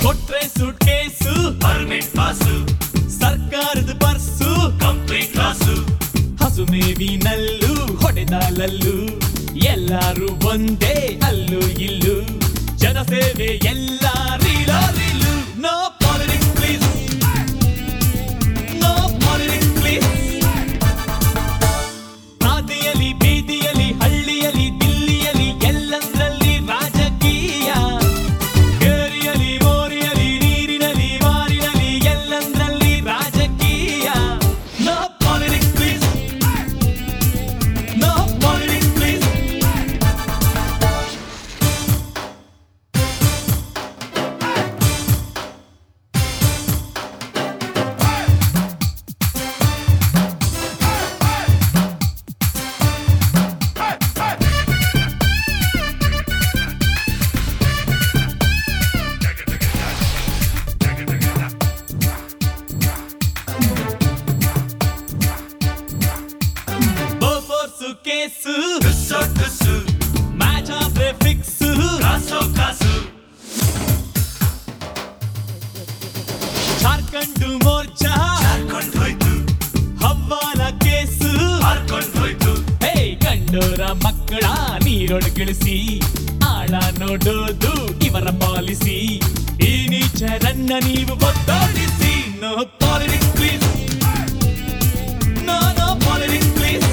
ಕೊಟ್ರೆ suitcase permit pass ಸರ್ಕಾರದ purse complete class ಹಸು ಮೇವಿನಲ್ಲೂ ಹೊಡೆದಾಲಲ್ಲೂ ಎಲ್ಲಾರು ಒಂದೇ ಅಲ್ಲೂ ಇಲ್ಲೂ ಜನಸೇವೆ ಎಲ್ಲ ರೀಲೋ reel no politics please no politics please ಹಾದಿಯಲ್ಲಿ ಬೀದಿಯಲ್ಲಿ ಹಳ್ಳಿಯಲ್ಲಿ ದಿಲ್ಲಿಯಲ್ಲಿ ಎಲ್ಲಂದ್ರಲ್ಲಿ ರಾಜಕೀಯ ಕೇರಿಯಲ್ಲಿ ಮೋರಿಯಲ್ಲಿ ನೀರಿನಲ್ಲಿ ಮಾರಿನಲ್ಲಿ ಎಲ್ಲಂದ್ರಲ್ಲಿ ರಾಜಕೀಯ no politics please no politics please Bofors case ಟುಸ್ಸು ಟುಸ್ಸು ಮ್ಯಾಚ್ ಆದ್ರೆ ಫಿಕ್ಸ್ ಕಾಸು ಕಾಸು ಜಾರ್ಖಂಡ್ ಮೋರ್ಚಾ ಹಾರ್ಕೊಂಡ್ ಹೋಯ್ತು ಹವ್ವಾಲ ಕೇಸು ಹಾರ್ಕೊಂಡ್ ಹೋಯ್ತು ಹೇ ಕಂಡೋರ ಮಕ್ಕಳ ನೀರೊಳಗಿಳಿಸಿ ಆಳ ನೋಡೋದು ಇವರ ಪಾಲಿಸಿ ಈ ನೀಚರನ್ನ ನೀವು ಒತ್ತೋಡಿಸಿ no politics please no no politics please